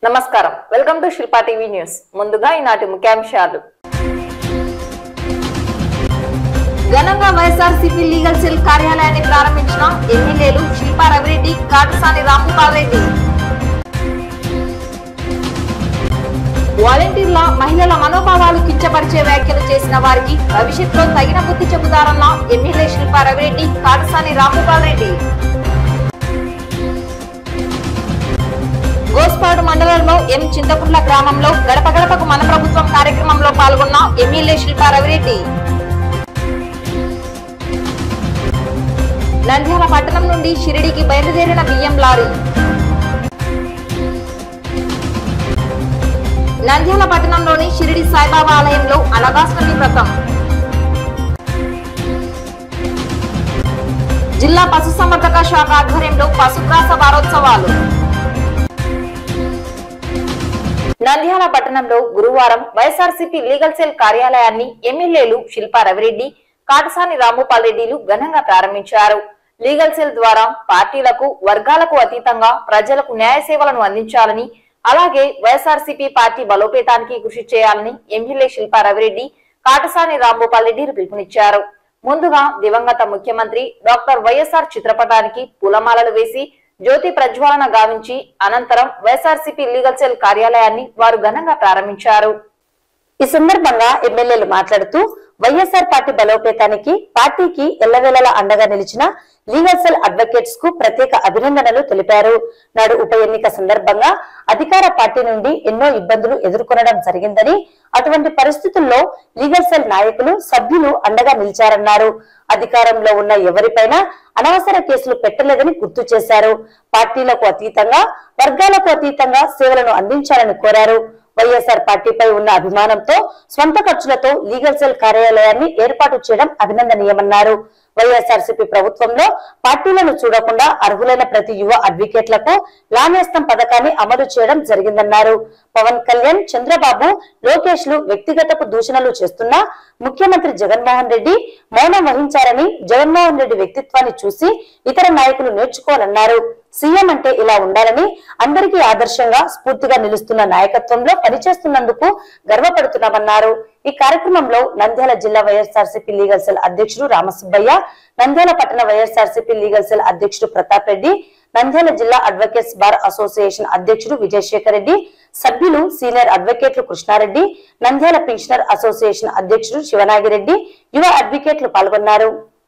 నమస్కారం welcome to Shilpa TV news ముందుగా ఈనాటి ముఖ్యాంశాలు ఘనంగా వైఎస్ఆర్సీపీ లీగల్ సెల్ కార్యాలయాన్ని ప్రారంభించిన ఎమ్మెల్యేలు శిల్పా రవిరెడ్డి కాటసాని రాంభూపాల్ రెడ్డి వాలంటీర్ల మహిళల మనోభావాలు కించపరిచే వ్యాఖ్యలు చేసిన వారికి భవిష్యత్తులో తగిన బుద్ధి చెబుతారన్న ఎమ్మెల్యే శిల్పా రవిరెడ్డి కాటసాని రాంభూపాల్ రెడ్డి గోస్పాడు మండలంలో ఎం చింతకుంట్ల గ్రామంలో గడప గడపకు మన ప్రభుత్వం కార్యక్రమంలో పాల్గొన్న ఎమ్మెల్యే శిల్పా రవిరెడ్డి నంద్యాల పట్టణం నుండి షిరిడికి బయలుదేరిన బియ్యం లారీ నంద్యాల పట్టణంలోని షిరిడి సాయిబాబా ఆలయంలో అనగాష్టమి వ్రతం జిల్లా పశుసంవర్ధక శాఖ ఆధ్వర్యంలో పశుగ్రాస వారోత్సవాలు నంద్యాల పట్టణంలో గురువారం వైఎస్ఆర్సీపీ లీగల్ సెల్ కార్యాలయాన్ని ఎమ్మెల్యేలు శిల్పా రవిరెడ్డి కాటసాని రాంభూపాల్ రెడ్డిలు ఘనంగా ప్రారంభించారు లీగల్ సెల్ ద్వారా పార్టీలకు వర్గాలకు అతీతంగా ప్రజలకు న్యాయ సేవలను అందించాలని అలాగే వైఎస్ఆర్సీపీ పార్టీ బలోపేతానికి కృషి చేయాలని ఎమ్మెల్యే శిల్పా రవిరెడ్డి కాటసాని రాంభూపాల్ రెడ్డి పిలుపునిచ్చారు ముందుగా దివంగత ముఖ్యమంత్రి డాక్టర్ వైఎస్ఆర్ చిత్రపటానికి పూలమాలలు వేసి జ్యోతి ప్రజ్వాలన గావించి అనంతరం వైఎస్ఆర్సీపీ లీగల్ సెల్ కార్యాలయాన్ని వారు ఘనంగా ప్రారంభించారు ఈ సందర్భంగా ఎమ్మెల్యేలు మాట్లాడుతూ వైఎస్ఆర్ పార్టీ బలోపేతానికి పార్టీకి ఎల్లవేళలా అండగా నిలిచిన లీగల్ సెల్ అడ్వకేట్స్ కు ప్రత్యేక అభినందనలు తెలిపారు నాడు ఉప ఎన్నిక సందర్భంగా అధికార పార్టీ నుండి ఎన్నో ఇబ్బందులు ఎదుర్కొనడం జరిగిందని అటువంటి పరిస్థితుల్లో లీగల్ సెల్ నాయకులు సభ్యులు అండగా నిలిచారన్నారు అధికారంలో ఉన్న ఎవరిపైనా అనవసర కేసులు పెట్టలేదని గుర్తు చేశారు పార్టీలకు అతీతంగా వర్గాలకు అతీతంగా సేవలను అందించాలని కోరారు వైఎస్ఆర్ పార్టీపై ఉన్న అభిమానంతో స్వంత ఖర్చులతో లీగల్ సెల్ కార్యాలయాన్ని ఏర్పాటు చేయడం అభినందనీయమన్నారు వైఎస్ఆర్సీపీ ప్రభుత్వంలో పార్టీలను చూడకుండా అర్హులైన ప్రతి యువ అడ్వకేట్లకు లానేస్తం పథకాన్ని అమలు చేయడం జరిగిందన్నారు పవన్ కళ్యాణ్ చంద్రబాబు లోకేష్ లు వ్యక్తిగతపు దూషణలు చేస్తున్నా ముఖ్యమంత్రి జగన్మోహన్ రెడ్డి మౌనం వహించారని జగన్మోహన్ రెడ్డి వ్యక్తిత్వాన్ని చూసి ఇతర నాయకులు నేర్చుకోవాలన్నారు సీఎం అంటే ఇలా ఉండాలని అందరికీ ఆదర్శంగా స్ఫూర్తిగా నిలుస్తున్న నాయకత్వంలో పనిచేస్తున్నందుకు గర్వపడుతున్నామన్నారు ఈ కార్యక్రమంలో నంద్యాల జిల్లా వైఎస్ఆర్సీపీ లీగల్ సెల్ అధ్యక్షుడు రామసుబ్బయ్య నంద్యాల పట్టణ వైఎస్ఆర్సీపీ లీగల్ సెల్ అధ్యక్షుడు ప్రతాప్ రెడ్డి నంద్యాల జిల్లా అడ్వకేట్స్ బార్ అసోసియేషన్ అధ్యక్షుడు విజయశేఖర్ రెడ్డి సభ్యులు సీనియర్ అడ్వకేట్లు కృష్ణారెడ్డి నంద్యాల పెన్షనర్ అసోసియేషన్ అధ్యక్షుడు శివనాగిరెడ్డి యువ అడ్వకేట్లు పాల్గొన్నారు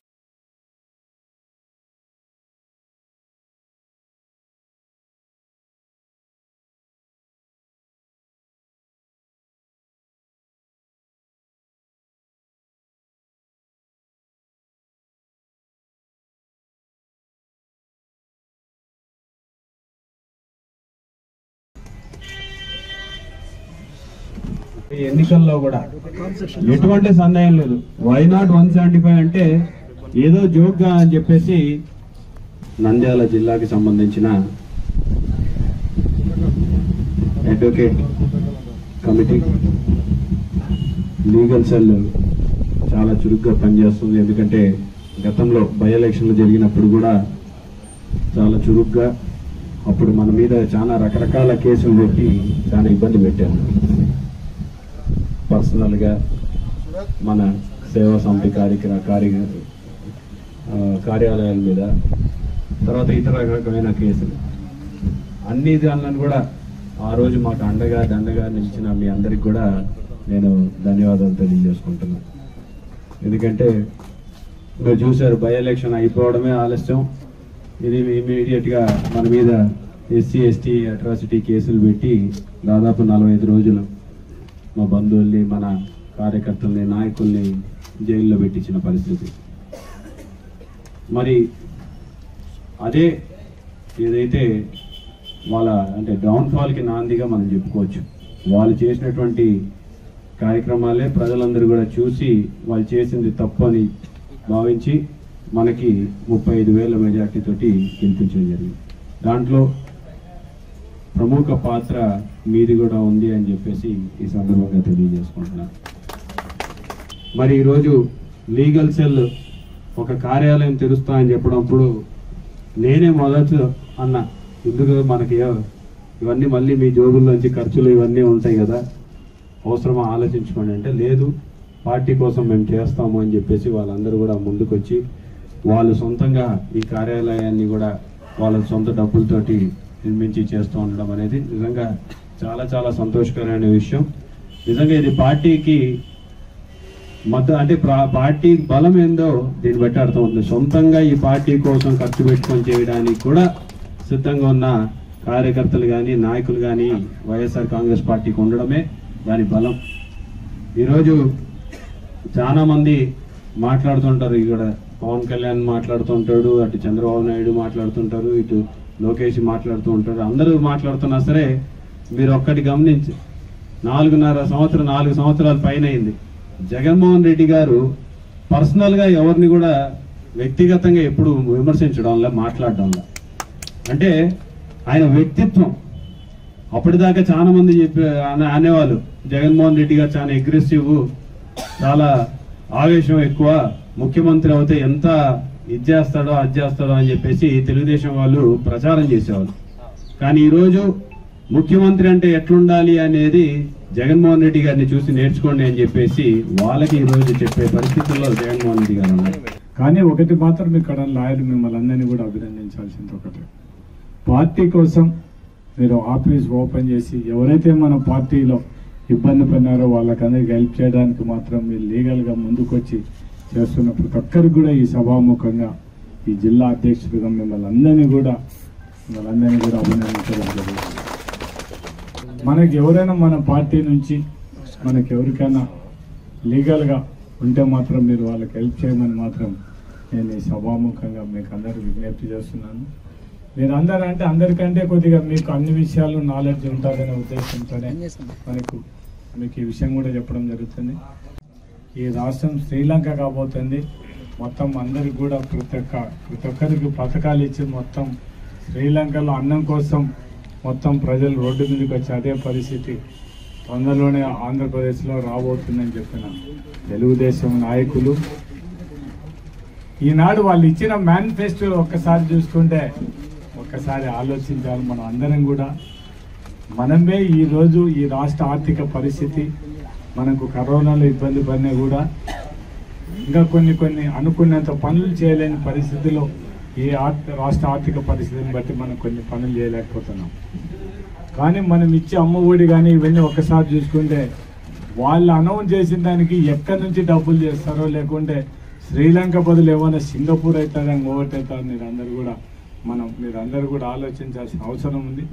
ఈ ఎన్నికల్లో కూడా ఎటువంటి సందేహం లేదు why not one seventy five అంటే ఏదో జోక్గా అని చెప్పేసి నంద్యాల జిల్లాకి సంబంధించిన అడ్వకేట్ కమిటీ లీగల్ సెల్ చాలా చురుగ్గా పనిచేస్తుంది ఎందుకంటే గతంలో బై ఎలక్షన్లు జరిగినప్పుడు కూడా చాలా చురుగ్గా అప్పుడు మన మీద చాలా రకరకాల కేసులు పెట్టి చాలా ఇబ్బంది పెట్టారు పర్సనల్గా మన సేవా సమితి కార్యక్రమ కార్య ఆ, కార్యాలయాల మీద తర్వాత ఇతర రకమైన కేసులు అన్ని దానిలను కూడా ఆ రోజు మాకు అండగా దండగా నిలిచిన మీ అందరికి కూడా నేను ధన్యవాదాలు తెలియజేసుకుంటున్నాను ఎందుకంటే మీరు చూశారు బై ఎలక్షన్ అయిపోవడమే ఆలస్యం ఇది ఇమీడియట్గా మన మీద ఎస్సీ ఎస్టీ అట్రాసిటీ కేసులు పెట్టి దాదాపు నలభై ఐదు రోజులు మా బంధువుల్ని మన కార్యకర్తల్ని నాయకుల్ని జైల్లో పెట్టించిన పరిస్థితి మరి అదే ఏదైతే వాళ్ళ అంటే డౌన్ఫాల్కి నాందిగా మనం చెప్పుకోవచ్చు వాళ్ళు చేసినటువంటి కార్యక్రమాలే ప్రజలందరూ కూడా చూసి వాళ్ళు చేసింది తప్పు అని భావించి మనకి ముప్పై ఐదు వేల మెజార్టీతోటి గెలిపించడం జరిగింది దాంట్లో ప్రముఖ పాత్ర మీది కూడా ఉంది అని చెప్పేసి ఈ సందర్భంగా తెలియజేసుకుంటున్నాను మరి ఈరోజు లీగల్ సెల్ ఒక కార్యాలయం తెరుస్తా అని చెప్పినప్పుడు నేనే మొదట అన్న ఎందుకు మనకి ఇవన్నీ మళ్ళీ మీ జోబుల్లోంచి ఖర్చులు ఇవన్నీ ఉంటాయి కదా అవసరమా ఆలోచించుకోండి అంటే లేదు పార్టీ కోసం మేము చేస్తాము అని చెప్పేసి వాళ్ళందరూ కూడా ముందుకొచ్చి వాళ్ళు సొంతంగా ఈ కార్యాలయాన్ని కూడా వాళ్ళ సొంత డబ్బులతోటి నిర్మించి చేస్తూ ఉండడం అనేది నిజంగా చాలా చాలా సంతోషకరమైన విషయం నిజంగా ఇది పార్టీకి మద్దతు అంటే ప్రా- పార్టీ బలం ఏందో దీన్ని బట్టి అర్థమవుతుంది సొంతంగా ఈ పార్టీ కోసం ఖర్చు పెట్టుకొని చేయడానికి కూడా సిద్ధంగా ఉన్న కార్యకర్తలు కానీ నాయకులు కానీ వైఎస్ఆర్ కాంగ్రెస్ పార్టీకి ఉండడమే దాని బలం ఈరోజు చాలా మంది మాట్లాడుతుంటారు ఇక్కడ పవన్ కళ్యాణ్ మాట్లాడుతుంటాడు అటు చంద్రబాబు నాయుడు మాట్లాడుతుంటారు ఇటు లోకేష్ మాట్లాడుతూ ఉంటారు అందరూ మాట్లాడుతున్నా సరే మీరు ఒక్కటి గమనించి నాలుగున్నర సంవత్సరం నాలుగు సంవత్సరాల పైన అయింది జగన్మోహన్ రెడ్డి గారు పర్సనల్ గా ఎవరిని కూడా వ్యక్తిగతంగా ఎప్పుడు విమర్శించడంలో మాట్లాడడంలో అంటే ఆయన వ్యక్తిత్వం అప్పటిదాకా చాలా మంది చెప్పి అనే- అనేవాళ్ళు జగన్మోహన్ రెడ్డి గారు చాలా అగ్రెసివ్ చాలా ఆవేశం ఎక్కువ ముఖ్యమంత్రి అవుతే ఎంత ఇది చేస్తాడో అది చేస్తాడో అని చెప్పేసి తెలుగుదేశం వాళ్ళు ప్రచారం చేసేవాళ్ళు కానీ ఈరోజు ముఖ్యమంత్రి అంటే ఎట్లుండాలి అనేది జగన్మోహన్ రెడ్డి గారిని చూసి నేర్చుకోండి అని చెప్పేసి వాళ్ళకి ఈ రోజు చెప్పే పరిస్థితుల్లో జగన్మోహన్ రెడ్డి గారు ఉన్నారు కానీ ఒకటి మాత్రం ఇక్కడ లాయర్ మిమ్మల్ని అందరినీ కూడా అభినందించాల్సింది ఒకటి పార్టీ కోసం మీరు ఆఫీస్ ఓపెన్ చేసి ఎవరైతే మన పార్టీలో ఇబ్బంది పడినారో వాళ్ళకందరికి హెల్ప్ చేయడానికి మాత్రం మీరు లీగల్గా ముందుకొచ్చి చేస్తున్న ప్రతి ఒక్కరికి కూడా ఈ సభాముఖంగా ఈ జిల్లా అధ్యక్షుడిగా మిమ్మల్ని అందరినీ కూడా మిమ్మల్ని అందరినీ కూడా అభినందించడం జరుగుతుంది మనకి ఎవరైనా మన పార్టీ నుంచి మనకి ఎవరికైనా లీగల్గా ఉంటే మాత్రం మీరు వాళ్ళకి హెల్ప్ చేయమని మాత్రం నేను ఈ సభాముఖంగా మీకు అందరూ విజ్ఞప్తి చేస్తున్నాను మీరు అందరూ అంటే అందరికంటే కొద్దిగా మీకు అన్ని విషయాలు నాలెడ్జ్ ఉంటుందనే ఉద్దేశంతోనే మనకు మీకు ఈ విషయం కూడా చెప్పడం జరుగుతుంది ఈ రాష్ట్రం శ్రీలంక కాబోతుంది మొత్తం అందరికి కూడా ప్రతి ఒక్క ప్రతి ఒక్కరికి పథకాలు ఇచ్చి మొత్తం శ్రీలంకలో అన్నం కోసం మొత్తం ప్రజలు రోడ్డు మీదకి వచ్చి అదే పరిస్థితి తొందరలోనే ఆంధ్రప్రదేశ్లో రాబోతుందని చెప్పిన తెలుగుదేశం నాయకులు ఈనాడు వాళ్ళు ఇచ్చిన మేనిఫెస్టో ఒక్కసారి చూసుకుంటే ఒక్కసారి ఆలోచించాలి మనం అందరం కూడా మనమే ఈరోజు ఈ రాష్ట్ర ఆర్థిక పరిస్థితి మనకు కరోనాలో ఇబ్బంది పడినా కూడా ఇంకా కొన్ని కొన్ని అనుకున్నంత పనులు చేయలేని పరిస్థితిలో ఈ ఆర్థ రాష్ట్ర ఆర్థిక పరిస్థితిని బట్టి మనం కొన్ని పనులు చేయలేకపోతున్నాం కానీ మనం ఇచ్చే అమ్మ ఒడి కానీ ఇవన్నీ ఒక్కసారి చూసుకుంటే వాళ్ళు అనౌన్స్ చేసిన దానికి ఎక్కడి నుంచి డబ్బులు చేస్తారో లేకుంటే శ్రీలంక బదులు ఏమైనా సింగపూర్ అవుతారా ఇంకొకటి అవుతారు మీరు అందరు కూడా మనం మీరందరూ కూడా ఆలోచించాల్సిన అవసరం ఉంది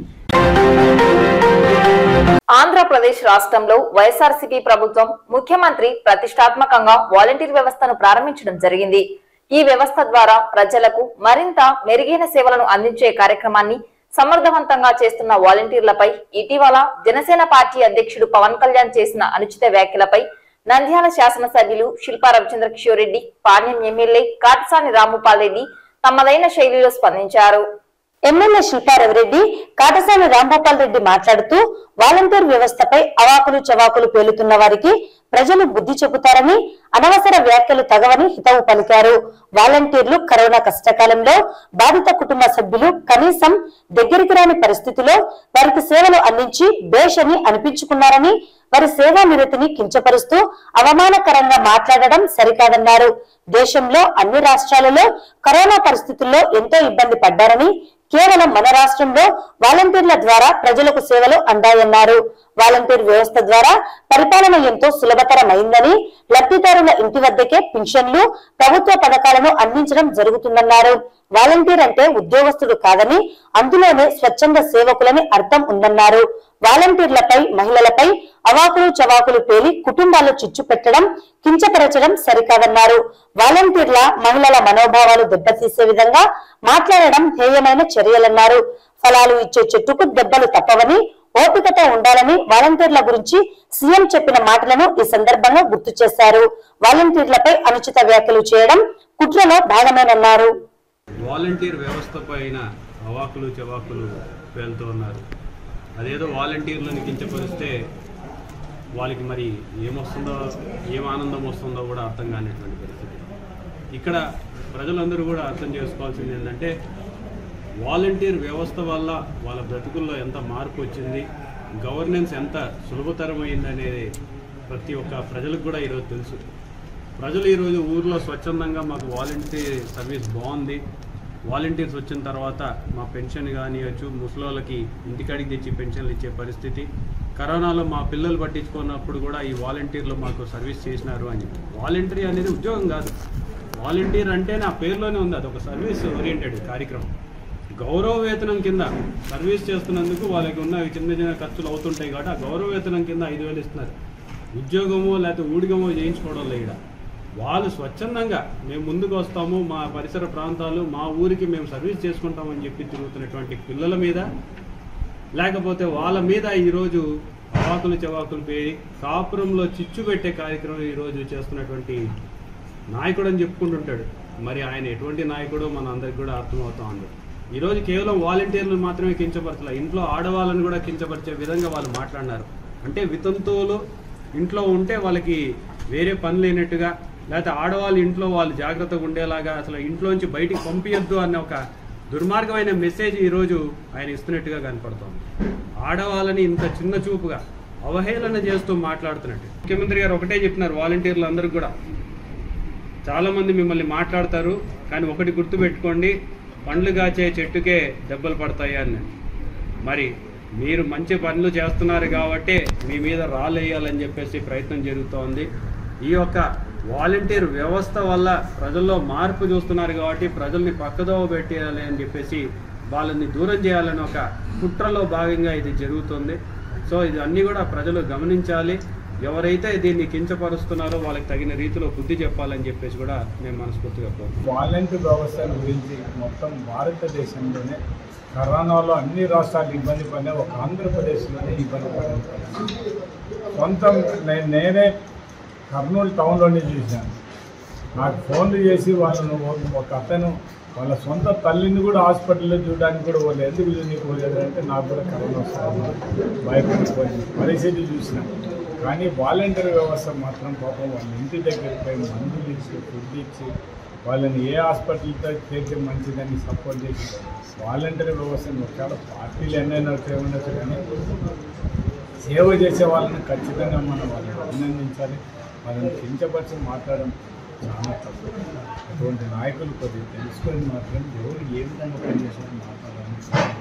ఆంధ్రప్రదేశ్ రాష్ట్రంలో వైఎస్ఆర్సీపీ ప్రభుత్వం ముఖ్యమంత్రి ప్రతిష్టాత్మకంగా వాలంటీర్ వ్యవస్థను ప్రారంభించడం జరిగింది ఈ వ్యవస్థ ద్వారా ప్రజలకు మరింత మెరుగైన సేవలను అందించే కార్యక్రమాన్ని సమర్థవంతంగా చేస్తున్న వాలంటీర్లపై ఇటీవల జనసేన పార్టీ అధ్యక్షుడు పవన్ కళ్యాణ్ చేసిన అనుచిత వ్యాఖ్యలపై నంద్యాల శాసనసభ్యులు శిల్పా రవిచంద్ర కిషోర్ రెడ్డి పాణ్యం ఎమ్మెల్యే కాటసాని రాముపాల్ రెడ్డి తమదైన శైలిలో స్పందించారు ఎమ్మెల్యే శిల్పా రవిరెడ్డి కాటసాని రాంభూపాల్ రెడ్డి మాట్లాడుతూ వాలంటీర్ వ్యవస్థపై అవాకులు చవాకులు పేలుతున్న వారికి ప్రజలు బుద్ధి చెబుతారని అనవసర వ్యాఖ్యలు తగవని హితవు పలికారు వాలంటీర్లు కరోనా కష్టకాలంలో బాధిత కుటుంబ సభ్యులు కనీసం దగ్గరికి రాని పరిస్థితిలో వారికి సేవలు అందించి బేష్ అని అనిపించుకున్నారని వారి సేవా నిరతిని కించపరుస్తూ అవమానకరంగా మాట్లాడడం సరికాదన్నారు దేశంలో అన్ని రాష్ట్రాలలో కరోనా పరిస్థితుల్లో ఎంతో ఇబ్బంది పడ్డారని కేవలం మన రాష్ట్రంలో వాలంటీర్ల ద్వారా ప్రజలకు సేవలు అందాయన్నారు వాలంటీర్ వ్యవస్థ ద్వారా పరిపాలన ఎంతో సులభతరమైందని లబ్ధిదారుల ఇంటి వద్దకే పింఛన్లు ప్రభుత్వ పథకాలను అందించడం జరుగుతుందన్నారు వాలంటీర్ అంటే ఉద్యోగస్తుడు కాదని అందులోనే స్వచ్ఛంద సేవకులని అర్థం ఉందన్నారు వాలంటీర్లపై మహిళలపై అవాకులు చవాకులు పేలి కుటుంబాలు చిచ్చు పెట్టడం కించపరచడం సరికాదన్నారు వాలంటీర్ల మహిళల మనోభావాలు దెబ్బతీసే విధంగా మాట్లాడడం హేయమైన చర్యలన్నారు ఫలాలు ఇచ్చే చెట్టుకు దెబ్బలు తప్పవని ఓపికతో ఉండాలని వాలంటీర్ల గురించి సీఎం చెప్పిన మాటలను ఈ సందర్భంగా గుర్తు చేశారు వాలంటీర్లపై అనుచిత వ్యాఖ్యలు చేయడం కుట్రలో భాగమేనన్నారు వాలంటీర్ వ్యవస్థ పైన అవాకులు చవాకులు వెళ్తూ ఉన్నారు అదేదో వాలంటీర్లను కించపరిస్తే వాళ్ళకి మరి ఏమొస్తుందో ఏం ఆనందం వస్తుందో కూడా అర్థం కానిటువంటి పరిస్థితి ఇక్కడ ప్రజలందరూ కూడా అర్థం చేసుకోవాల్సింది ఏంటంటే వాలంటీర్ వ్యవస్థ వల్ల వాళ్ళ బ్రతుకుల్లో ఎంత మార్పు వచ్చింది గవర్నెన్స్ ఎంత సులభతరమైంది అనేది ప్రతి ఒక్క ప్రజలకు కూడా ఈరోజు తెలుసు ప్రజలు ఈరోజు ఊర్లో స్వచ్ఛందంగా మాకు వాలంటీర్ సర్వీస్ బాగుంది వాలంటీర్స్ వచ్చిన తర్వాత మా పెన్షన్ కానివ్వచ్చు ముసలోళ్ళకి ఇంటికాడికి తెచ్చి పెన్షన్లు ఇచ్చే పరిస్థితి కరోనాలో మా పిల్లలు పట్టించుకున్నప్పుడు కూడా ఈ వాలంటీర్లు మాకు సర్వీస్ చేసినారు అని చెప్పి వాలంటీర్ అనేది ఉద్యోగం కాదు వాలంటీర్ అంటే నా పేరులోనే ఉంది అది ఒక సర్వీస్ ఓరియంటెడ్ కార్యక్రమం గౌరవ వేతనం కింద సర్వీస్ చేస్తున్నందుకు వాళ్ళకి ఉన్న చిన్న చిన్న ఖర్చులు అవుతుంటాయి కాబట్టి ఆ గౌరవ వేతనం కింద ఐదు వేలు ఇస్తున్నారు ఉద్యోగమో లేకపోతే ఊడిగమో చేయించుకోవడం లేదు వాళ్ళు స్వచ్ఛందంగా మేము ముందుకు వస్తాము మా పరిసర ప్రాంతాలు మా ఊరికి మేము సర్వీస్ చేసుకుంటామని చెప్పి తిరుగుతున్నటువంటి పిల్లల మీద లేకపోతే వాళ్ళ మీద ఈరోజు అవాకులు చవాకులు పేరి కాపురంలో చిచ్చు పెట్టే కార్యక్రమం ఈరోజు చేస్తున్నటువంటి నాయకుడు అని చెప్పుకుంటుంటాడు మరి ఆయన ఎటువంటి నాయకుడో మన అందరికి కూడా అర్థమవుతా ఉంది ఈరోజు కేవలం వాలంటీర్లు మాత్రమే కించపరచలే ఇంట్లో ఆడవాళ్ళని కూడా కించపరిచే విధంగా వాళ్ళు మాట్లాడినారు అంటే వితంతువులు ఇంట్లో ఉంటే వాళ్ళకి వేరే పని లేనట్టుగా లేకపోతే ఆడవాళ్ళు ఇంట్లో వాళ్ళు జాగ్రత్తగా ఉండేలాగా అసలు ఇంట్లోంచి బయటికి పంపించద్దు అన్న ఒక దుర్మార్గమైన మెసేజ్ ఈరోజు ఆయన ఇస్తున్నట్టుగా కనపడుతోంది ఆడవాళ్ళని ఇంత చిన్న చూపుగా అవహేళన చేస్తూ మాట్లాడుతున్నట్టు ముఖ్యమంత్రి గారు ఒకటే చెప్పినారు వాలంటీర్లు అందరికి కూడా చాలా మంది మిమ్మల్ని మాట్లాడతారు కానీ ఒకటి గుర్తుపెట్టుకోండి పండ్లు కాచే చెట్టుకే దెబ్బలు పడతాయి అని మరి మీరు మంచి పనులు చేస్తున్నారు కాబట్టి మీ మీద రాలేయాలని చెప్పేసి ప్రయత్నం జరుగుతోంది ఈ యొక్క వాలంటీర్ వ్యవస్థ వల్ల ప్రజల్లో మార్పు చూస్తున్నారు కాబట్టి ప్రజల్ని పక్కదోవ పెట్టేయాలి అని చెప్పేసి వాళ్ళని దూరం చేయాలని ఒక కుట్రలో భాగంగా ఇది జరుగుతుంది సో ఇది అన్నీ కూడా ప్రజలు గమనించాలి ఎవరైతే దీన్ని కించపరుస్తున్నారో వాళ్ళకి తగిన రీతిలో బుద్ధి చెప్పాలని చెప్పేసి కూడా మేము మనస్ఫూర్తిగా కోరుతున్నాం వాలంటీర్ వ్యవస్థ గురించి మొత్తం భారతదేశంలోనే కరోనాలో అన్ని రాష్ట్రాలు ఇబ్బంది పడినా ఒక ఆంధ్రప్రదేశ్లోనే ఇబ్బంది పడింది సొంతం నేను నేనే కర్నూలు టౌన్లోనే చూశాను నాకు ఫోన్లు చేసి వాళ్ళను ఒక- ఒక అతను వాళ్ళ సొంత తల్లిని కూడా హాస్పిటల్లో చూడడానికి కూడా వాళ్ళు ఎందుకు నీకు పోలేదు అంటే నాకు కూడా కరోనా వస్తుంది భయపడిపోయింది పరిస్థితి చూసిన కానీ వాలంటీర్ వ్యవస్థ మాత్రం పాపం వాళ్ళ ఇంటి దగ్గరికి పోయి మందులు ఇచ్చి ఫుడ్ ఇచ్చి వాళ్ళని ఏ హాస్పిటల్తో చేస్తే మంచిదని సపోర్ట్ చేసి వాలంటీర్ వ్యవస్థను ఒకవేళ పార్టీలు ఎన్నైనా ఏమైనా కానీ సేవ చేసే వాళ్ళని ఖచ్చితంగా మనం వాళ్ళని అభినందించాలి వాళ్ళని కించపరిచి మాట్లాడడం చాలా తప్పు అటువంటి నాయకులు కొద్దిగా తెలుసుకొని మాత్రం ఎవరు ఏ విధంగా పనిచేసారో మాట్లాడాలని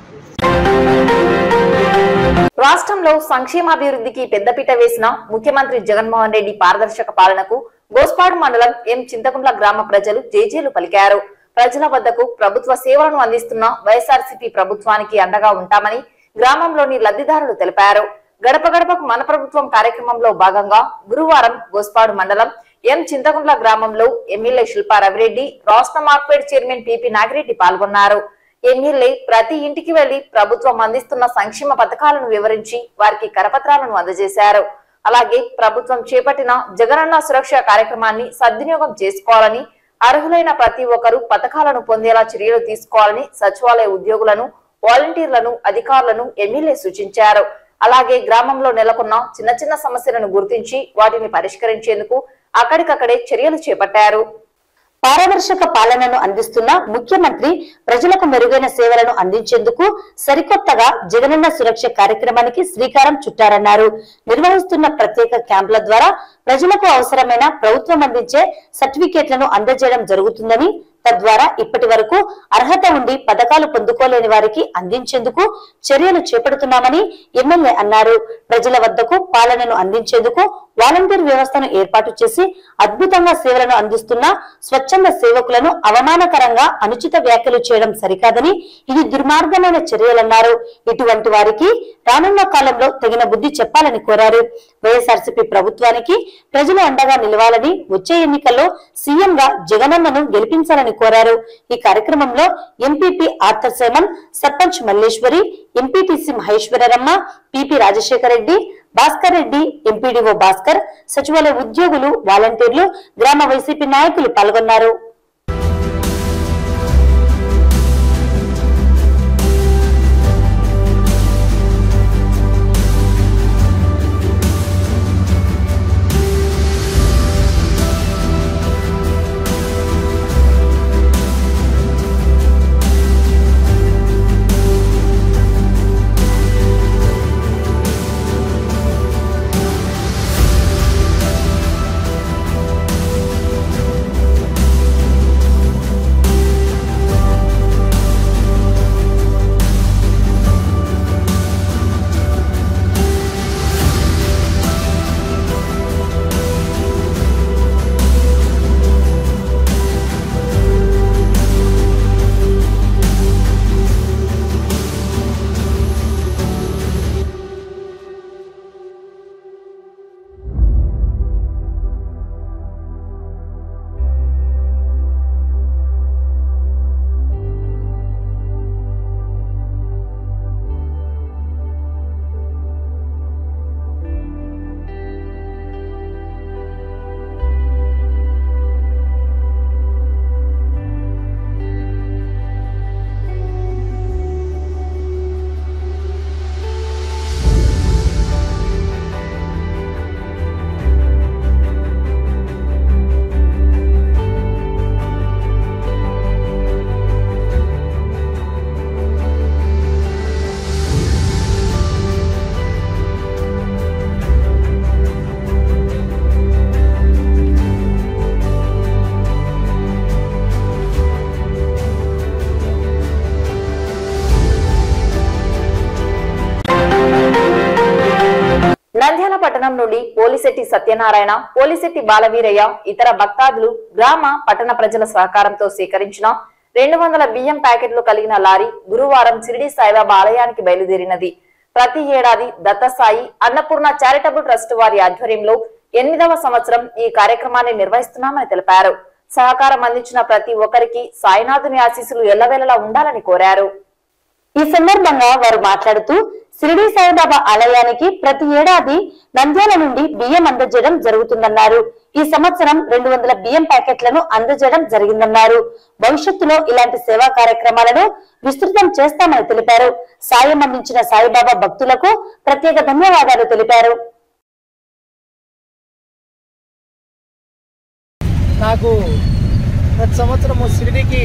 రాష్ట్రంలో సంక్షేమాభివృద్ధికి పెద్దపీట వేసిన ముఖ్యమంత్రి జగన్మోహన్ రెడ్డి పారదర్శక పాలనకు గోస్పాడు మండలం ఎం చింతకుంట్ల గ్రామ ప్రజలు జేజేలు పలికారు ప్రజల వద్దకు ప్రభుత్వ సేవలను అందిస్తున్న వైఎస్ఆర్సీపీ ప్రభుత్వానికి అండగా ఉంటామని గ్రామంలోని లబ్ధిదారులు తెలిపారు గడప గడపకు మన ప్రభుత్వం కార్యక్రమంలో భాగంగా గురువారం గోస్పాడు మండలం ఎం చింతకుంట్ల గ్రామంలో ఎమ్మెల్యే శిల్పా రవిరెడ్డి రాష్ట్ర మార్కెట్ చైర్మన్ పిపి నాగిరెడ్డి పాల్గొన్నారు ఎమ్మెల్యే ప్రతి ఇంటికి వెళ్లి ప్రభుత్వం అందిస్తున్న సంక్షేమ పథకాలను వివరించి వారికి కరపత్రాలను అందజేశారు అలాగే ప్రభుత్వం చేపట్టిన జగనన్న సురక్ష కార్యక్రమాన్ని సద్వినియోగం చేసుకోవాలని అర్హులైన ప్రతి ఒక్కరూ పథకాలను పొందేలా చర్యలు తీసుకోవాలని సచివాలయ ఉద్యోగులను వాలంటీర్లను అధికారులను ఎమ్మెల్యే సూచించారు అలాగే గ్రామంలో నెలకొన్న చిన్న చిన్న సమస్యలను గుర్తించి వాటిని పరిష్కరించేందుకు అక్కడికక్కడే చర్యలు చేపట్టారు పారదర్శక పాలనను అందిస్తున్న ముఖ్యమంత్రి ప్రజలకు మెరుగైన సేవలను అందించేందుకు సరికొత్తగా జగనన్న సురక్ష కార్యక్రమానికి శ్రీకారం చుట్టారన్నారు నిర్వహిస్తున్న ప్రత్యేక క్యాంపుల ద్వారా ప్రజలకు అవసరమైన ప్రభుత్వం అందించే సర్టిఫికేట్లను అందజేయడం జరుగుతుందని తద్వారా ఇప్పటి వరకు అర్హత ఉండి పథకాలు పొందుకోలేని వారికి అందించేందుకు చర్యలు చేపడుతున్నామని ఎమ్మెల్యే అన్నారు ప్రజల వద్దకు పాలనను అందించేందుకు వాలంటీర్ వ్యవస్థను ఏర్పాటు చేసి అద్భుతంగా సేవలను అందిస్తున్న స్వచ్ఛంద సేవకులను అవమానకరంగా అనుచిత వ్యాఖ్యలు చేయడం సరికాదని ఇది దుర్మార్గమైన చర్యలన్నారు ఇటువంటి వారికి రానున్న కాలంలో తగిన బుద్ధి చెప్పాలని కోరారు వైఎస్ఆర్సీపీ ప్రభుత్వానికి ప్రజలు అండగా నిలవాలని వచ్చే ఎన్నికల్లో సీఎం గా జగనన్నను గెలిపించాలని కోరారు ఈ కార్యక్రమంలో ఎంపీపీ ఆర్థర్ సేమన్ sarpanch Malleswari MPTC Maheswaramma PP Rajasekhara Reddy Bhaskar Reddy MPDO Bhaskar సచివాలయ ఉద్యోగులు వాలంటీర్లు గ్రామ వైసీపీ నాయకులు పాల్గొన్నారు నంద్యాల పట్టణం నుండి పోలిశెట్టి సత్యనారాయణ పోలిశెట్టి బాలవీరయ్య ఇతర భక్తాదులు గ్రామ పట్టణ ప్రజల సహకారంతో సేకరించిన రెండు వందల బియ్యం ప్యాకెట్లు కలిగిన లారీ గురువారం షిరిడి సాయిబాబా ఆలయానికి బయలుదేరినది ప్రతి ఏడాది దత్తసాయి అన్నపూర్ణ చారిటబుల్ ట్రస్ట్ వారి ఆధ్వర్యంలో ఎనిమిదవ సంవత్సరం ఈ కార్యక్రమాన్ని నిర్వహిస్తున్నామని తెలిపారు సహకారం అందించిన ప్రతి ఒక్కరికి సాయినాథుని ఆశీస్సులు ఎల్లవేళలా ఉండాలని కోరారు ఈ సందర్భంగా వారు మాట్లాడుతూ షిరిడి సాయిబాబా ఆలయానికి ప్రతి ఏడాది నంద్యాల నుండి బియ్యం అందజేయడం జరుగుతుందన్నారు ఈ సంవత్సరం రెండు వందల బియ్యం ప్యాకెట్లను అందజేయడం జరిగిందన్నారు భవిష్యత్తులో ఇలాంటి సేవా కార్యక్రమాలను విస్తృతం చేస్తామని తెలిపారు సాయం అందించిన సాయిబాబా భక్తులకు ప్రత్యేక ధన్యవాదాలు తెలిపారు నాకు ప్రతి సంవత్సరము షిరిడీకి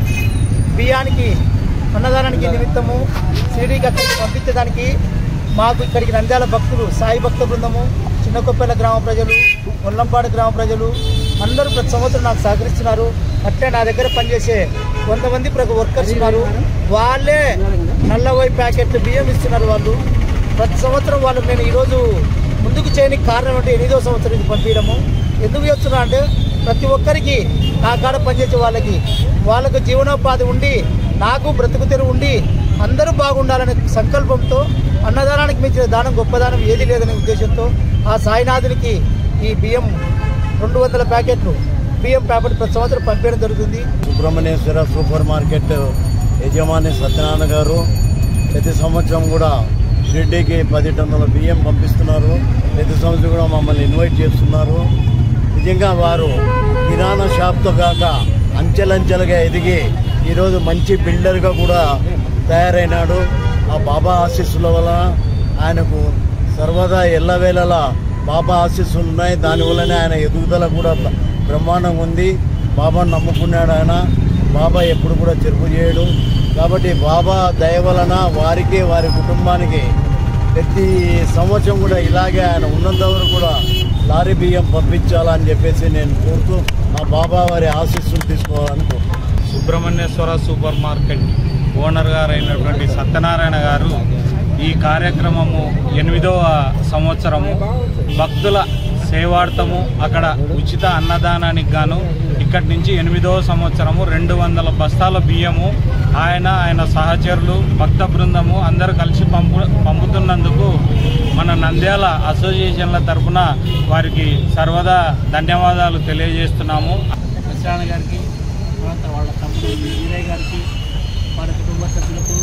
బియ్యానికి అన్నదానానికి నిమిత్తము షిరిడీకి అక్కడికి పంపించడానికి మాకు ఇక్కడికి నంద్యాల భక్తులు సాయి భక్త బృందము చిన్నకొప్పెల గ్రామ ప్రజలు ఒల్లంపాడు గ్రామ ప్రజలు అందరూ ప్రతి సంవత్సరం నాకు సహకరిస్తున్నారు అట్లే నా దగ్గర పనిచేసే వంద మంది ప్రతి వర్కర్స్ ఉన్నారు వాళ్ళే నల్లవై ప్యాకెట్లు బియ్యం ఇస్తున్నారు వాళ్ళు ప్రతి సంవత్సరం వాళ్ళు నేను ఈరోజు ముందుకు చేయడానికి కారణం అంటే ఎనిమిదో సంవత్సరం ఇది పంపించడము ఎందుకు చేస్తున్నా అంటే ప్రతి ఒక్కరికి నా కాడ పనిచేసే వాళ్ళకి వాళ్ళకు జీవనోపాధి ఉండి నాకు బ్రతుకు తెరువు ఉండి అందరూ బాగుండాలనే సంకల్పంతో అన్నదానానికి మించిన దానం గొప్పదానం ఏది లేదనే ఉద్దేశంతో ఆ సాయినాథునికి ఈ బియ్యం రెండు వందల ప్యాకెట్లు బియ్యం ప్యాకెట్ ప్రతి సంవత్సరం పంపించడం జరుగుతుంది సుబ్రహ్మణ్యేశ్వర సూపర్ మార్కెట్ యజమాని సత్యనారాయణ గారు ప్రతి సంవత్సరం కూడా షిర్డీకి పది టన్నుల బియ్యం పంపిస్తున్నారు ప్రతి సంవత్సరం కూడా మమ్మల్ని ఇన్వైట్ చేస్తున్నారు నిజంగా వారు కిరాణా షాప్తో కాక అంచెలంచెలుగా ఎదిగి ఈరోజు మంచి బిల్డర్గా కూడా తయారైనాడు ఆ బాబా ఆశీస్సుల వలన ఆయనకు సర్వదా ఎల్లవేళలా బాబా ఆశీస్సులు ఉన్నాయి దానివల్లనే ఆయన ఎదుగుదల కూడా బ్రహ్మాండంగా ఉంది బాబా నమ్ముకున్నాడు ఆయన బాబా ఎప్పుడు కూడా చెరుపు చేయడు కాబట్టి బాబా దయ వలన వారికి వారి కుటుంబానికి ప్రతి సంవత్సరం కూడా ఇలాగే ఆయన ఉన్నంత వరకు కూడా లారీ బియ్యం పంపించాలని చెప్పేసి నేను కోరుతూ మా బాబా వారి ఆశీస్సులు తీసుకోవాలని కోరుతున్నాను సుబ్రహ్మణ్యేశ్వర సూపర్ మార్కెట్ ఓనర్ గారు అయినటువంటి సత్యనారాయణ గారు ఈ కార్యక్రమము ఎనిమిదవ సంవత్సరము భక్తుల సేవార్థము అక్కడ ఉచిత అన్నదానానికి గాను ఇక్కడి నుంచి ఎనిమిదవ సంవత్సరము రెండు వందల బస్తాల బియ్యము ఆయన ఆయన సహచరులు భక్త బృందము అందరూ కలిసి పంపు పంపుతున్నందుకు మన నంద్యాల అసోసియేషన్ల తరఫున వారికి సర్వదా ధన్యవాదాలు తెలియజేస్తున్నాము సత్యనారాయణ గారికి తర్వాత వాళ్ళ తమ్ముడు వీరయ్య గారికి వారి కుటుంబ సభ్యులకు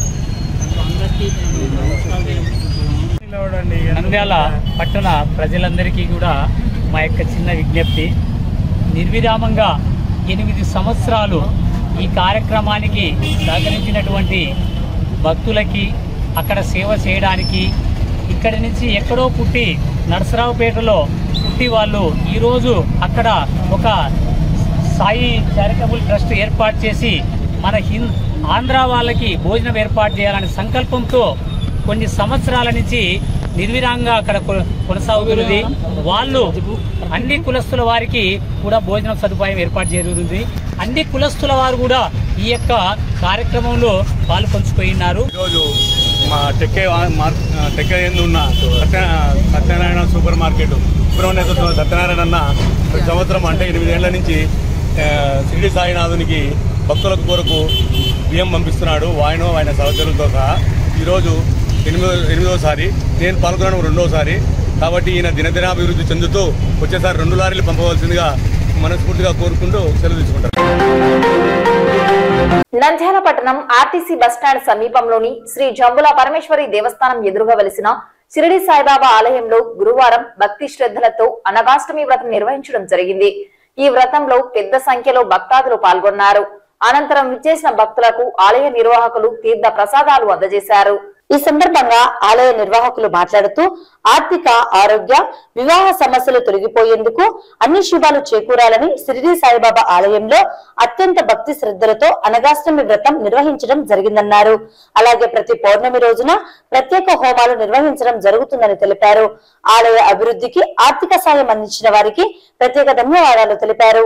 అందరికీ నేను నమస్కారం తెలుపుకుంటున్నాను. నంద్యాల పట్టణ ప్రజలందరికీ కూడా మా యొక్క చిన్న విజ్ఞప్తి నిర్విరామంగా ఎనిమిది సంవత్సరాలు ఈ కార్యక్రమానికి సహకరించినటువంటి భక్తులకి అక్కడ సేవ చేయడానికి ఇక్కడి నుంచి ఎక్కడో పుట్టి నరసరావుపేటలో పుట్టి వాళ్ళు ఈరోజు అక్కడ ఒక సాయి చారిటబుల్ ట్రస్ట్ ఏర్పాటు చేసి మన హింద్ ఆంధ్ర వాళ్ళకి భోజనం ఏర్పాటు చేయాలనే సంకల్పంతో కొన్ని సంవత్సరాల నుంచి నిర్విరాంగా అక్కడ కొ- కొనసాగుతున్నది వాళ్ళు అన్ని కులస్తుల వారికి కూడా భోజనం సదుపాయం ఏర్పాటు జరుగుతుంది అన్ని కులస్తుల వారు కూడా ఈ యొక్క కార్యక్రమంలో పాలు పంచుకున్నారు ఈరోజు మా టెక్కే మార్క్ టెక్కే ఎందు ఉన్న సత్య సత్యనారాయణ సూపర్ మార్కెట్ సుబ్రహ్మణ్యేశ్వర సత్యనారాయణ అన్న ప్రతి సంవత్సరం అంటే ఎనిమిదేళ్ల నుంచి ఆ, షిరిడి సాయినాథునికి భక్తుల కొరకు బియ్యం పంపిస్తున్నాడు ఆయన ఆయన సహచరులతో సహా ఈరోజు ఎనిమిదో ఎనిమిదోసారి నేను పాల్గొనడం రెండోసారి కాబట్టి ఈయన దినదినాభివృద్ధి చెందుతూ వచ్చేసారి రెండు లారీలు పంపవలసిందిగా మనస్ఫూర్తిగా కోరుకుంటూ సెలవు తీసుకుంటారు నంద్యాల పట్టణం ఆర్టీసీ బస్టాండ్ సమీపంలోని శ్రీ జంబుల పరమేశ్వరి దేవస్థానం ఎదురుగా వెలిసిన షిరిడి సాయిబాబా ఆలయంలో గురువారం భక్తి శ్రద్ధలతో అనగాష్టమి వ్రతం నిర్వహించడం జరిగింది ఈ వ్రతంలో పెద్ద సంఖ్యలో భక్తాదులు పాల్గొన్నారు అనంతరం విచ్చేసిన భక్తులకు ఆలయ నిర్వాహకులు తీర్థ ప్రసాదాలు అందజేశారు ఈ సందర్భంగా ఆలయ నిర్వాహకులు మాట్లాడుతూ ఆర్థిక ఆరోగ్య వివాహ సమస్యలు తొలగిపోయేందుకు అన్ని శుభాలు చేకూరాలని షిరిడి సాయిబాబా ఆలయంలో అత్యంత భక్తి శ్రద్ధలతో అనగాష్టమి వ్రతం నిర్వహించడం జరిగిందన్నారు అలాగే ప్రతి పౌర్ణమి రోజున ప్రత్యేక హోమాలు నిర్వహించడం జరుగుతుందని తెలిపారు ఆలయ అభివృద్ధికి ఆర్థిక సాయం అందించిన వారికి ప్రత్యేక ధన్యవాదాలు తెలిపారు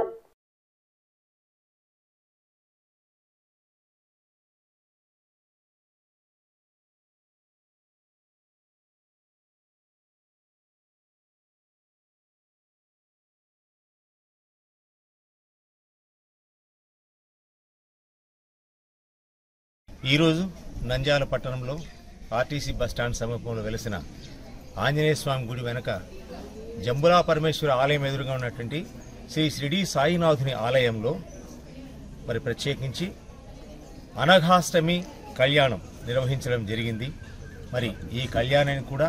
ఈరోజు నంద్యాల పట్టణంలో ఆర్టీసీ బస్టాండ్ సమీపంలో వెలిసిన ఆంజనేయ స్వామి గుడి వెనక జంబులా పరమేశ్వర ఆలయం ఎదురుగా ఉన్నటువంటి శ్రీ షిరిడి సాయినాథుని ఆలయంలో మరి ప్రత్యేకించి అనఘాష్టమి కళ్యాణం నిర్వహించడం జరిగింది మరి ఈ కళ్యాణాన్ని కూడా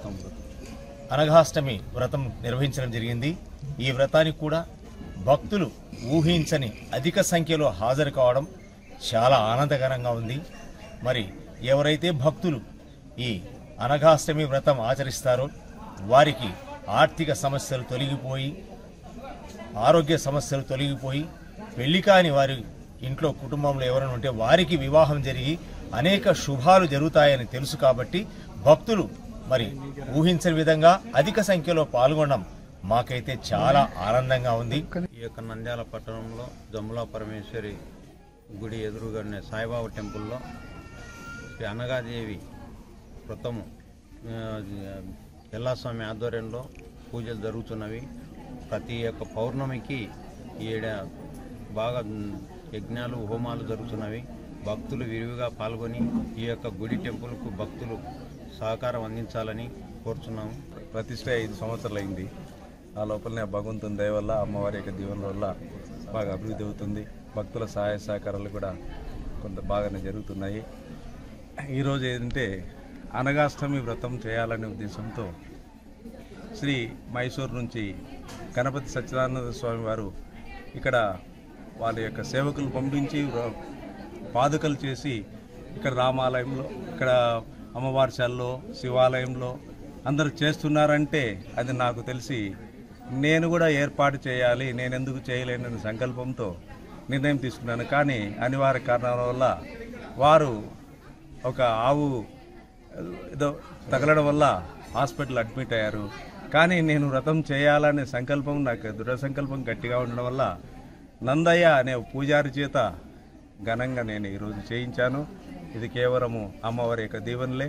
అనఘాష్టమి వ్రతం నిర్వహించడం జరిగింది ఈ వ్రతానికి కూడా భక్తులు ఊహించని అధిక సంఖ్యలో హాజరు కావడం చాలా ఆనందకరంగా ఉంది మరి ఎవరైతే భక్తులు ఈ అనఘాష్టమి వ్రతం ఆచరిస్తారో వారికి ఆర్థిక సమస్యలు తొలగిపోయి ఆరోగ్య సమస్యలు తొలగిపోయి పెళ్లి కాని వారి ఇంట్లో కుటుంబంలో ఎవరైనా ఉంటే వారికి వివాహం జరిగి అనేక శుభాలు జరుగుతాయని తెలుసు కాబట్టి భక్తులు మరి ఊహించని విధంగా అధిక సంఖ్యలో పాల్గొనడం మాకైతే చాలా ఆనందంగా ఉంది ఈ యొక్క నంద్యాల పట్టణంలో జమ్ములా పరమేశ్వరి గుడి ఎదురుగా ఉన్న సాయిబాబా టెంపుల్లో శ్రీ అనగాదేవి వ్రతము ఆ, ఎల్లాస్వామి ఆధ్వర్యంలో పూజలు జరుగుతున్నవి ప్రతి ఒక్క పౌర్ణమికి ఈ ఏడ బాగా యజ్ఞాలు హోమాలు జరుగుతున్నవి భక్తులు విరివిగా పాల్గొని ఈ యొక్క గుడి టెంపుల్కు భక్తులు సహకారం అందించాలని కోరుచున్నాము ప్రతిష్ట ఐదు సంవత్సరాలు అయింది ఆ లోపలనే ఆ భగవంతుని దయ వల్ల అమ్మవారి యొక్క దీవెన వల్ల బాగా అభివృద్ధి అవుతుంది భక్తుల సహాయ సహకారాలు కూడా కొంత బాగానే జరుగుతున్నాయి ఈరోజు ఏంటంటే అనగాష్టమి వ్రతం చేయాలనే ఉద్దేశంతో శ్రీ మైసూర్ నుంచి గణపతి సచ్చిదానంద స్వామి వారు ఇక్కడ వాళ్ళ యొక్క సేవకులు పంపించి వ్ర- పాదుకలు చేసి ఇక్కడ రామాలయంలో ఇక్కడ అమ్మవారిశాలలో శివాలయంలో అందరూ చేస్తున్నారంటే అది నాకు తెలిసి నేను కూడా ఏర్పాటు చేయాలి నేను ఎందుకు చేయలేనని సంకల్పంతో నిర్ణయం తీసుకున్నాను కానీ అనివార్య కారణాల వల్ల వారు ఒక ఆవు ఏదో తగలడం వల్ల హాస్పిటల్ అడ్మిట్ అయ్యారు కానీ నేను వ్రతం చేయాలనే సంకల్పం నాకు దృఢ సంకల్పం గట్టిగా ఉండడం వల్ల నందయ్య అనే పూజారి చేత ఘనంగా నేను ఈరోజు చేయించాను ఇది కేవలము అమ్మవారి యొక్క దీవెనలే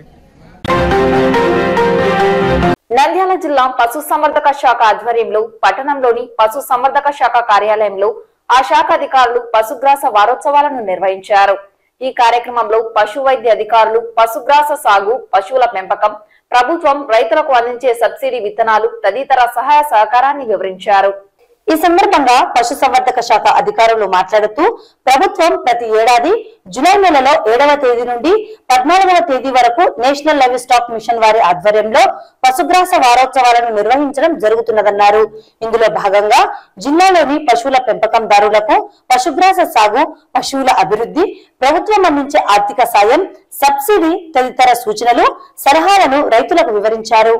నంద్యాల జిల్లా పశు సంవర్ధక శాఖ ఆధ్వర్యంలో పట్టణంలోని పశు సంవర్ధక శాఖ కార్యాలయంలో ఆ శాఖ అధికారులు పశుగ్రాస వారోత్సవాలను నిర్వహించారు ఈ కార్యక్రమంలో పశు వైద్య అధికారులు పశుగ్రాస సాగు పశువుల పెంపకం ప్రభుత్వం రైతులకు అందించే సబ్సిడీ విత్తనాలు తదితర సహాయ సహకారాన్ని వివరించారు ఈ సందర్భంగా పశుసంవర్ధక శాఖ అధికారులు మాట్లాడుతూ ప్రభుత్వం ప్రతి ఏడాది జులై నెలలో ఏడవ తేదీ నుండి పద్నాలుగవ తేదీ వరకు నేషనల్ లైవ్ స్టాక్ మిషన్ వారి ఆధ్వర్యంలో పశుగ్రాస వారోత్సవాలను నిర్వహించడం జరుగుతున్నదన్నారు ఇందులో భాగంగా జిల్లాలోని పశువుల పెంపకందారులకు పశుగ్రాస సాగు పశువుల అభివృద్ధి ప్రభుత్వం అందించే ఆర్థిక సాయం సబ్సిడీ తదితర సూచనలు సలహాలను రైతులకు వివరించారు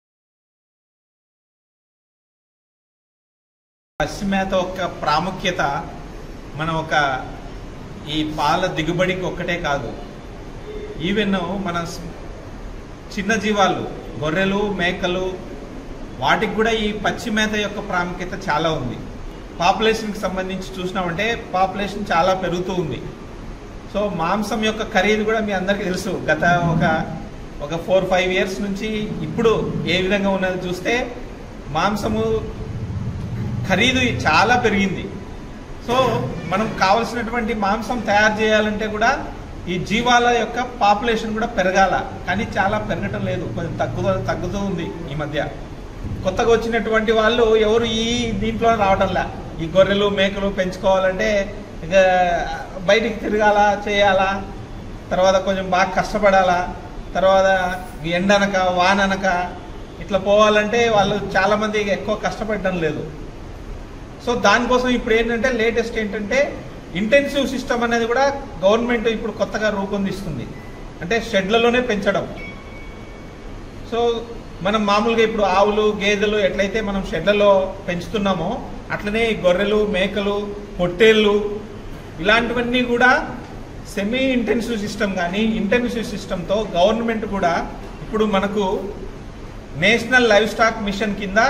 పశ్చిమేత యొక్క ప్రాముఖ్యత మన ఒక ఈ పాల దిగుబడికి ఒక్కటే కాదు ఈవెన్ మన స్- చిన్న జీవాలు గొర్రెలు మేకలు వాటికి కూడా ఈ పచ్చి మేత యొక్క ప్రాముఖ్యత చాలా ఉంది పాపులేషన్కి సంబంధించి చూసినామంటే పాపులేషన్ చాలా పెరుగుతూ ఉంది సో మాంసం యొక్క ఖరీదు కూడా మీ అందరికీ తెలుసు గత ఒక ఒక ఫోర్ ఫైవ్ ఇయర్స్ నుంచి ఇప్పుడు ఏ విధంగా ఉన్నది చూస్తే మాంసము ఖరీదు చాలా పెరిగింది సో మనం కావలసినటువంటి మాంసం తయారు చేయాలంటే కూడా ఈ జీవాల యొక్క పాపులేషన్ కూడా పెరగాల కానీ చాలా పెరగటం లేదు కొంచెం తగ్గుతూ తగ్గుతూ ఉంది ఈ మధ్య కొత్తగా వచ్చినటువంటి వాళ్ళు ఎవరు ఈ దీంట్లో రావటంలా ఈ గొర్రెలు మేకలు పెంచుకోవాలంటే ఇక బయటికి తిరగాల చేయాలా తర్వాత కొంచెం బాగా కష్టపడాలా తర్వాత ఎండనక వాననక ఇట్లా పోవాలంటే వాళ్ళు చాలా మంది ఎక్కువ కష్టపడటం లేదు సో దానికోసం ఇప్పుడు ఏంటంటే లేటెస్ట్ ఏంటంటే ఇంటెన్సివ్ సిస్టమ్ అనేది కూడా గవర్నమెంట్ ఇప్పుడు కొత్తగా రూపొందిస్తుంది అంటే షెడ్లలోనే పెంచడం సో మనం మామూలుగా ఇప్పుడు ఆవులు గేదెలు ఎట్లయితే మనం షెడ్లలో పెంచుతున్నామో అట్లనే ఈ గొర్రెలు మేకలు పొట్టేళ్ళు ఇలాంటివన్నీ కూడా సెమీ ఇంటెన్సివ్ సిస్టమ్ కానీ ఇంటెన్సివ్ సిస్టంతో గవర్నమెంట్ కూడా ఇప్పుడు మనకు నేషనల్ లైవ్ స్టాక్ మిషన్ కింద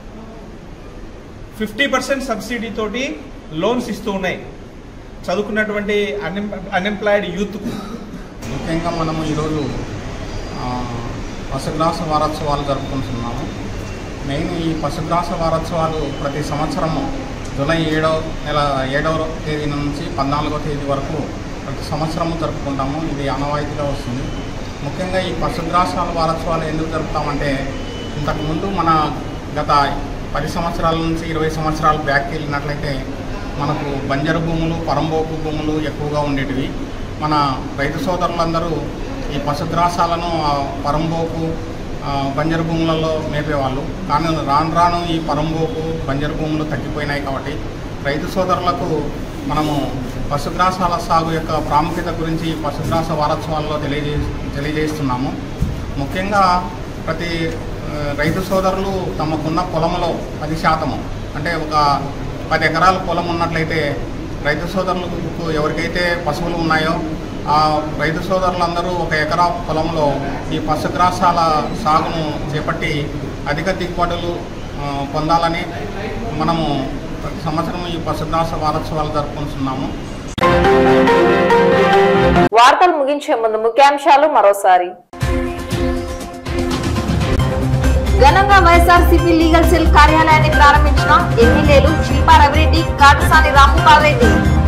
ఫిఫ్టీ పర్సెంట్ సబ్సిడీ తోటి లోన్స్ ఇస్తూ ఉన్నాయి చదువుకున్నటువంటి అన్ఎం అన్ఎంప్లాయిడ్ యూత్కు ముఖ్యంగా మనము ఈరోజు ఆ, పశుగ్రాస వారోత్సవాలు జరుపుకుంటున్నాము మెయిన్ ఈ పశుగ్రాస వారోత్సవాలు ప్రతి సంవత్సరము జూలై ఏడవ నెల ఏడవ తేదీ నుంచి పద్నాలుగో తేదీ వరకు ప్రతి సంవత్సరము జరుపుకుంటాము ఇది ఆనవాయితీగా వస్తుంది ముఖ్యంగా ఈ పశుగ్రాసాల వారోత్సవాలు ఎందుకు జరుపుతామంటే ఇంతకుముందు మన గత పది సంవత్సరాల నుంచి ఇరవై సంవత్సరాల బ్యాక్ వెళ్ళినట్లయితే మనకు బంజరు భూములు పరంబోకు భూములు ఎక్కువగా ఉండేటివి మన రైతు సోదరులందరూ ఈ పశుగ్రాసాలను ఆ పరంబోకు ఆ, బంజరు భూములలో మేపేవాళ్ళు కానీ రాను రాను ఈ పరంబోకు బంజరు భూములు తగ్గిపోయినాయి కాబట్టి రైతు సోదరులకు మనము పశుగ్రాసాల సాగు యొక్క ప్రాముఖ్యత గురించి పశుగ్రాస వారోత్సవాల్లో తెలియజే తెలియజేస్తున్నాము ముఖ్యంగా ప్రతి ఆ, రైతు సోదరులు తమకున్న పొలంలో పది శాతము అంటే ఒక పది ఎకరాల పొలం ఉన్నట్లయితే రైతు సోదరులకు ఎవరికైతే పశువులు ఉన్నాయో ఆ రైతు సోదరులందరూ ఒక ఎకరా పొలంలో ఈ పశుగ్రాసాల సాగును చేపట్టి అధిక దిగుబడులు ఆ, పొందాలని మనము ప్రతి సంవత్సరం ఈ పశుగ్రాస వారోత్సవాలు జరుపుకుంటున్నాము వార్తలు ముగించే ముందు ముఖ్యాంశాలు మరోసారి ఘనంగా వైఎస్ఆర్సీపీ లీగల్ సెల్ కార్యాలయాన్ని ప్రారంభించిన ఎమ్మెల్యేలు శిల్పా రవిరెడ్డి కాటసాని రాంగోపాల్ రెడ్డి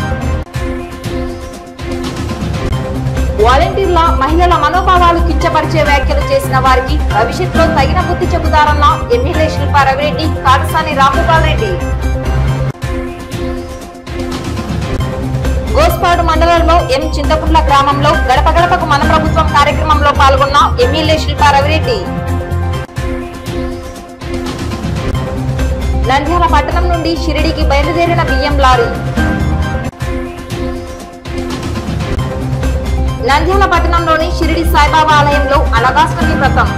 వాలంటీర్ల మహిళల మనోభావాలు కించపరిచే వ్యాఖ్యలు చేసిన వారికి భవిష్యత్తులో తగిన బుద్ధి చెబుతారన్న ఎమ్మెల్యే శిల్పా రవిరెడ్డి కాటసాని రాంగోపాల్ రెడ్డి గోస్పాడు మండలంలో ఎం చింతకుంట్ల గ్రామంలో గడప గడపకు మన ప్రభుత్వం కార్యక్రమంలో పాల్గొన్న ఎమ్మెల్యే శిల్పా రవిరెడ్డి నంద్యాల పట్టణం నుండి షిరిడికి బయలుదేరిన బియ్యం లారీ నంద్యాల పట్టణంలోని షిరిడి సాయిబాబా ఆలయంలో అనగాష్టమి వ్రతం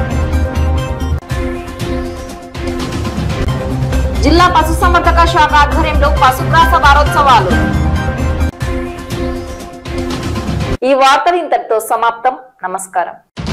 జిల్లా పశుసంవర్ధక శాఖ ఆధ్వర్యంలో పశుగ్రాస వారోత్సవాలు ఈ వార్తలు ఇంతటితో సమాప్తం నమస్కారం